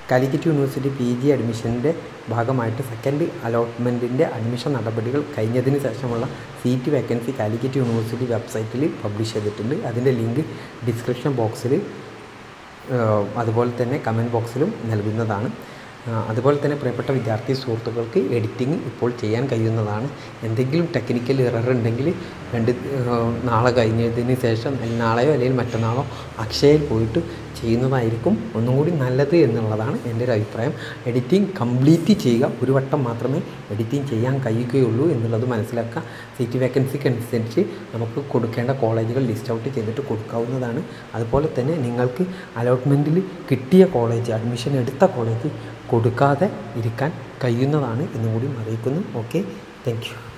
Calicut university P G അഡ്മിഷൻ്റെ ഭാഗമായിട്ട് second അലോട്ട്മെൻറ്റിൻ്റെ അഡ്മിഷൻ നടപടികൾ കഴിഞ്ഞതിന് ശേഷമുള്ള സീറ്റ് വേക്കൻസി കാലിക്കറ്റ് യൂണിവേഴ്സിറ്റി വെബ്സൈറ്റിൽ പബ്ലിഷ് ചെയ്തിട്ടുണ്ട് അതിൻ്റെ ലിങ്ക് ഡിസ്ക്രിപ്ഷൻ ബോക്സിൽ അതുപോലെ തന്നെ കമൻറ്റ് ബോക്സിലും നൽകുന്നതാണ് അതുപോലെ തന്നെ പ്രിയപ്പെട്ട വിദ്യാർത്ഥി സുഹൃത്തുക്കൾക്ക് എഡിറ്റിംഗ് ഇപ്പോൾ ചെയ്യാൻ കഴിയുന്നതാണ് എന്തെങ്കിലും ടെക്നിക്കൽ എറർ ഉണ്ടെങ്കിൽ രണ്ട് നാളെ കഴിഞ്ഞതിന് ശേഷം നാളെയോ അല്ലെങ്കിൽ മറ്റന്നാളോ അക്ഷയയിൽ പോയിട്ട് ചെയ്യുന്നതായിരിക്കും ഒന്നും കൂടി നല്ലത് എന്നുള്ളതാണ് എൻ്റെ ഒരു അഭിപ്രായം എഡിറ്റിംഗ് കംപ്ലീറ്റ് ചെയ്യുക ഒരു വട്ടം മാത്രമേ എഡിറ്റിംഗ് ചെയ്യാൻ കഴിയുകയുള്ളൂ എന്നുള്ളത് മനസ്സിലാക്കുക സീറ്റ് വേക്കൻസിക്ക് അനുസരിച്ച് നമുക്ക് കൊടുക്കേണ്ട കോളേജുകൾ ലിസ്റ്റ് ഔട്ട് ചെയ്തിട്ട് കൊടുക്കാവുന്നതാണ് അതുപോലെ തന്നെ നിങ്ങൾക്ക് അലോട്ട്മെൻറ്റിൽ കിട്ടിയ കോളേജ് അഡ്മിഷൻ എടുത്ത കോളേജ് കൊടുക്കാതെ ഇരിക്കാൻ കഴിയുന്നതാണ് എന്നും കൂടി അറിയിക്കുന്നു ഓക്കെ താങ്ക് യു